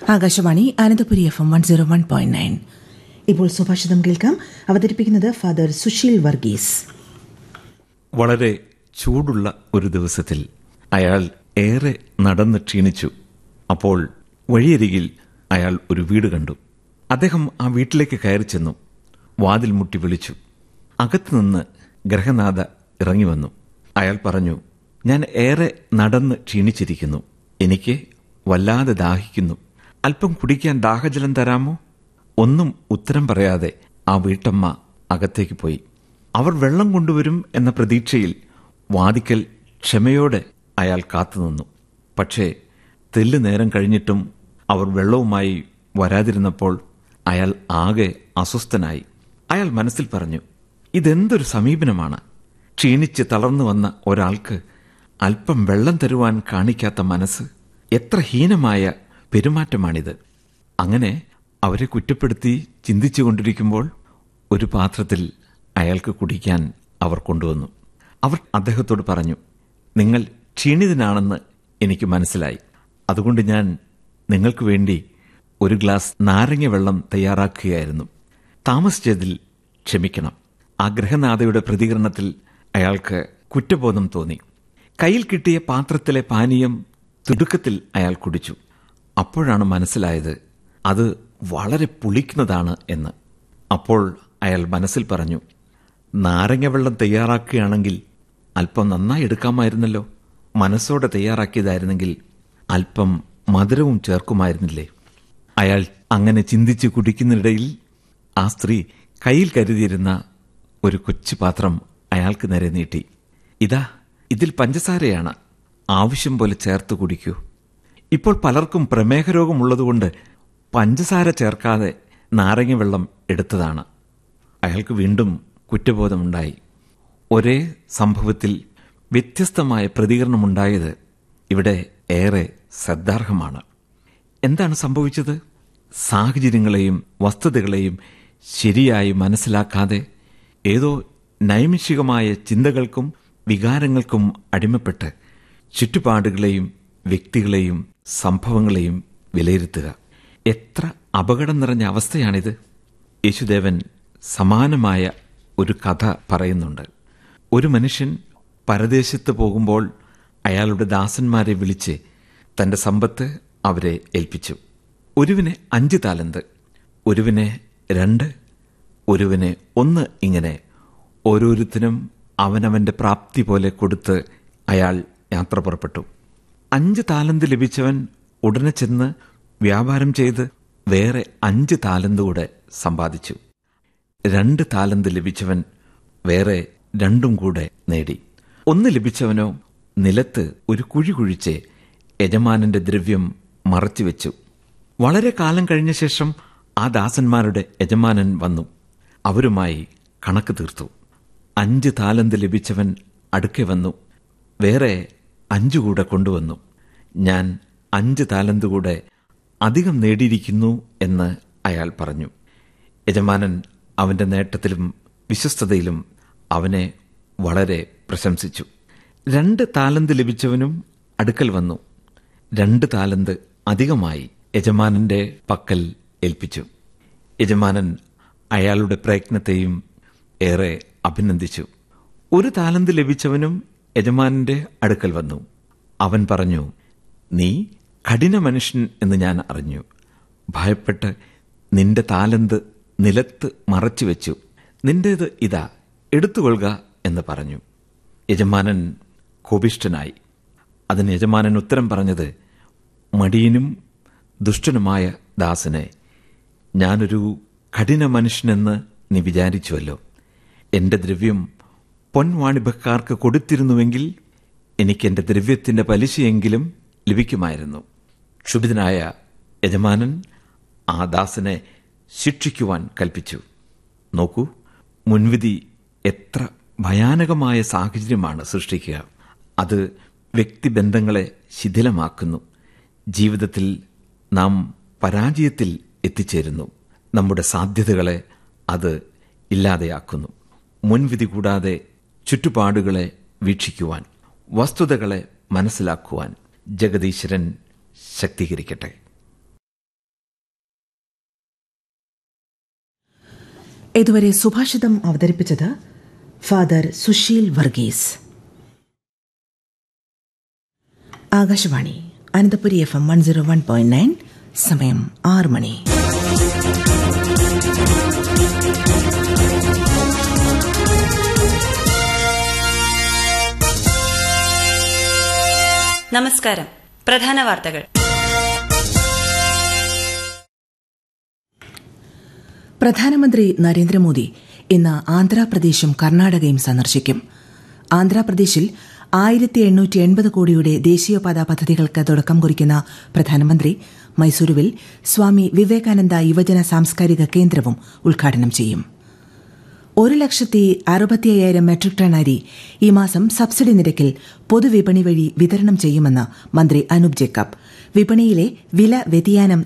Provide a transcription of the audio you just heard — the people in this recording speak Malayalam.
Akashvani Ananthapuri F M one zero one point nine ഇപ്പോൾ സുഭാഷിതം കേൾക്കാം അവതരിപ്പിക്കുന്നത് ഫാദർ സുശീൽ വർഗീസ് വളരെ ചൂടുള്ള ഒരു ദിവസത്തിൽ അയാൾ ഏറെ നടന്ന് ക്ഷീണിച്ചു അപ്പോൾ വഴിയരികിൽ അയാൾ ഒരു വീട് കണ്ടു അദ്ദേഹം ആ വീട്ടിലേക്ക് കയറി ചെന്നു വാതിൽ മുട്ടി വിളിച്ചു അകത്തുനിന്ന് ഗ്രഹനാഥ ഇറങ്ങി വന്നു അയാൾ പറഞ്ഞു ഞാൻ ഏറെ നടന്ന് ക്ഷീണിച്ചിരിക്കുന്നു എനിക്ക് വല്ലാതെ ദാഹിക്കുന്നു അല്പം കുടിക്കാൻ ദാഹജലം തരാമോ ഒന്നും ഉത്തരം പറയാതെ ആ വീട്ടമ്മ അകത്തേക്ക് പോയി അവർ വെള്ളം കൊണ്ടുവരും എന്ന പ്രതീക്ഷയിൽ വാദിക്കൽ ക്ഷമയോടെ അയാൾ കാത്തുനിന്നു പക്ഷേ തെല്ലു നേരം കഴിഞ്ഞിട്ടും അവർ വെള്ളവുമായി വരാതിരുന്നപ്പോൾ അയാൾ ആകെ അസ്വസ്ഥനായി അയാൾ മനസ്സിൽ പറഞ്ഞു ഇതെന്തൊരു സമീപനമാണ് ക്ഷീണിച്ച് തളർന്നു വന്ന ഒരാൾക്ക് അല്പം വെള്ളം തരുവാൻ കാണിക്കാത്ത മനസ്സ് എത്ര ഹീനമായ പെരുമാറ്റമാണിത് അങ്ങനെ അവരെ കുറ്റപ്പെടുത്തി ചിന്തിച്ചുകൊണ്ടിരിക്കുമ്പോൾ ഒരു പാത്രത്തിൽ അയാൾക്ക് കുടിക്കാൻ അവർ കൊണ്ടുവന്നു അവർ അദ്ദേഹത്തോട് പറഞ്ഞു നിങ്ങൾ ക്ഷീണിതനാണെന്ന് എനിക്ക് മനസ്സിലായി അതുകൊണ്ട് ഞാൻ നിങ്ങൾക്ക് വേണ്ടി ഒരു ഗ്ലാസ് നാരങ്ങ വെള്ളം തയ്യാറാക്കുകയായിരുന്നു താമസിച്ചതിൽ ക്ഷമിക്കണം ആ ഗ്രഹനാഥയുടെ പ്രതികരണത്തിൽ അയാൾക്ക് കുറ്റബോധം തോന്നി കയ്യിൽ കിട്ടിയ പാത്രത്തിലെ പാനീയം തിടുക്കത്തിൽ അയാൾ കുടിച്ചു അപ്പോഴാണ് മനസ്സിലായത് അത് വളരെ പുളിക്കുന്നതാണ് എന്ന് അപ്പോൾ അയാൾ മനസ്സിൽ പറഞ്ഞു നാരങ്ങ വെള്ളം തയ്യാറാക്കുകയാണെങ്കിൽ അല്പം നന്നായി എടുക്കാമായിരുന്നല്ലോ മനസ്സോടെ തയ്യാറാക്കിയതായിരുന്നെങ്കിൽ അല്പം മധുരവും ചേർക്കുമായിരുന്നില്ലേ അയാൾ അങ്ങനെ ചിന്തിച്ച് കുടിക്കുന്നിടയിൽ ആ സ്ത്രീ കയ്യിൽ കരുതിയിരുന്ന ഒരു കൊച്ചു പാത്രം അയാൾക്ക് നേരെ നീട്ടി ഇതാ ഇതിൽ പഞ്ചസാരയാണ് ആവശ്യം പോലെ ചേർത്ത് കുടിക്കൂ ഇപ്പോൾ പലർക്കും പ്രമേഹ രോഗമുള്ളതുകൊണ്ട് പഞ്ചസാര ചേർക്കാതെ നാരങ്ങ വെള്ളം എടുത്തതാണ് അയാൾക്ക് വീണ്ടും കുറ്റബോധമുണ്ടായി ഒരേ സംഭവത്തിൽ വ്യത്യസ്തമായ പ്രതികരണമുണ്ടായത് ഇവിടെ ഏറെ ശ്രദ്ധാർഹമാണ് എന്താണ് സംഭവിച്ചത് സാഹചര്യങ്ങളെയും വസ്തുതകളെയും ശരിയായി മനസ്സിലാക്കാതെ ഏതോ നൈമിഷികമായ ചിന്തകൾക്കും വികാരങ്ങൾക്കും അടിമപ്പെട്ട് ചുറ്റുപാടുകളെയും വ്യക്തികളെയും സംഭവങ്ങളെയും വിലയിരുത്തുക എത്ര അപകടം നിറഞ്ഞ അവസ്ഥയാണിത് യേശുദേവൻ സമാനമായ ഒരു കഥ പറയുന്നുണ്ട് ഒരു മനുഷ്യൻ പരദേശത്ത് പോകുമ്പോൾ അയാളുടെ ദാസന്മാരെ വിളിച്ച് തന്റെ സമ്പത്ത് അവരെ ഏൽപ്പിച്ചു ഒരുവിനെ അഞ്ച് താലന്ത് ഒരുവിനെ രണ്ട് ഒരുവിനെ ഒന്ന് ഇങ്ങനെ ഓരോരുത്തരും അവനവന്റെ പ്രാപ്തി പോലെ കൊടുത്ത് അയാൾ യാത്ര പുറപ്പെട്ടു അഞ്ച് താലന്ത് ലഭിച്ചവൻ ഉടനെ ചെന്ന് വ്യാപാരം ചെയ്ത് വേറെ അഞ്ച് താലന്ത് കൂടെ സമ്പാദിച്ചു രണ്ട് താലന്ത് ലഭിച്ചവൻ വേറെ രണ്ടും കൂടെ നേടി ഒന്ന് ലഭിച്ചവനോ നിലത്ത് ഒരു കുഴി കുഴിച്ച് യജമാനന്റെ ദ്രവ്യം മറച്ചുവെച്ചു വളരെ കാലം കഴിഞ്ഞ ശേഷം ആ ദാസന്മാരുടെ യജമാനൻ വന്നു അവരുമായി കണക്ക് തീർത്തു അഞ്ച് താലന്ത് ലഭിച്ചവൻ അടുക്കെ വന്നു വേറെ അഞ്ചു കൂടെ കൊണ്ടുവന്നു ഞാൻ അഞ്ച് താലന്ത് കൂടെ അധികം നേടിയിരിക്കുന്നു എന്ന് അയാൾ പറഞ്ഞു യജമാനൻ അവന്റെ നേട്ടത്തിലും വിശ്വസ്തതയിലും അവനെ വളരെ പ്രശംസിച്ചു രണ്ട് താലന്ത് ലഭിച്ചവനും അടുക്കൽ വന്നു രണ്ട് താലന്ത് അധികമായി യജമാനന്റെ പക്കൽ ഏൽപ്പിച്ചു യജമാനൻ അയാളുടെ പ്രയത്നത്തെയും ഏറെ അഭിനന്ദിച്ചു ഒരു താലന്ത് ലഭിച്ചവനും യജമാനന്റെ അടുക്കൽ വന്നു അവൻ പറഞ്ഞു നീ കഠിന മനുഷ്യൻ എന്ന് ഞാൻ അറിഞ്ഞു ഭയപ്പെട്ട് നിന്റെ താലന്ത് നിലത്ത് മറച്ചുവെച്ചു നിന്റേത് ഇതാ എടുത്തുകൊള്ളുക എന്ന് പറഞ്ഞു യജമാനൻ കോപിഷ്ഠനായി അതിന് യജമാനൻ ഉത്തരം പറഞ്ഞത് മടിയനും ദുഷ്ടനുമായ ദാസനെ ഞാനൊരു കഠിന മനുഷ്യനെന്ന് നീ വിചാരിച്ചുവല്ലോ എന്റെ ദ്രവ്യം പൊൻവാണിഭക്കാർക്ക് കൊടുത്തിരുന്നുവെങ്കിൽ എനിക്ക് എന്റെ ദ്രവ്യത്തിന്റെ പലിശയെങ്കിലും ലഭിക്കുമായിരുന്നു ക്ഷുഭിതനായ യജമാനൻ ആ ദാസനെ ശിക്ഷിക്കുവാൻ കൽപ്പിച്ചു നോക്കൂ മുൻവിധി എത്ര ഭയാനകമായ സാഹചര്യമാണ് സൃഷ്ടിക്കുക അത് വ്യക്തിബന്ധങ്ങളെ ശിഥിലമാക്കുന്നു ജീവിതത്തിൽ നാം പരാജയത്തിൽ എത്തിച്ചേരുന്നു നമ്മുടെ സാധ്യതകളെ അത് ഇല്ലാതെയാക്കുന്നു മുൻവിധി കൂടാതെ ചുറ്റുപാടുകളെ വീക്ഷിക്കുവാൻ വസ്തുതകളെ മനസ്സിലാക്കുവാൻ ജഗദീശ്വരൻ ശക്തീകരിക്കട്ടെ ഇതുവരെ സുഭാഷിതം അവതരിപ്പിച്ചത് father Susheel Varghese Akashvani Ananthapuri F M one zero one point nine സമയം ആറ് മണി നമസ്കാരം പ്രധാന വാർത്തകൾ പ്രധാനമന്ത്രി നരേന്ദ്രമോദി ഇന്ന് ആന്ധ്രാപ്രദേശും കർണാടകയും സന്ദർശിക്കും ആന്ധ്രാപ്രദേശിൽ ആയിരത്തി എണ്ണൂറ്റി എൺപത് കോടിയുടെ ദേശീയപാത പദ്ധതികൾക്ക് തുടക്കം കുറിക്കുന്ന പ്രധാനമന്ത്രി മൈസൂരുവിൽ സ്വാമി വിവേകാനന്ദ യുവജന സാംസ്കാരിക കേന്ദ്രവും ഉദ്ഘാടനം ചെയ്യും ഒരു ലക്ഷത്തി അറുപത്തി അയ്യായിരം മെട്രിക് ടൺ അരി ഈ മാസം സബ്സിഡി നിരക്കിൽ പൊതുവിപണി വഴി വിതരണം ചെയ്യുമെന്ന് മന്ത്രി അനൂപ് ജേക്കബ് വിപണിയിലെ വില വ്യതിയാനം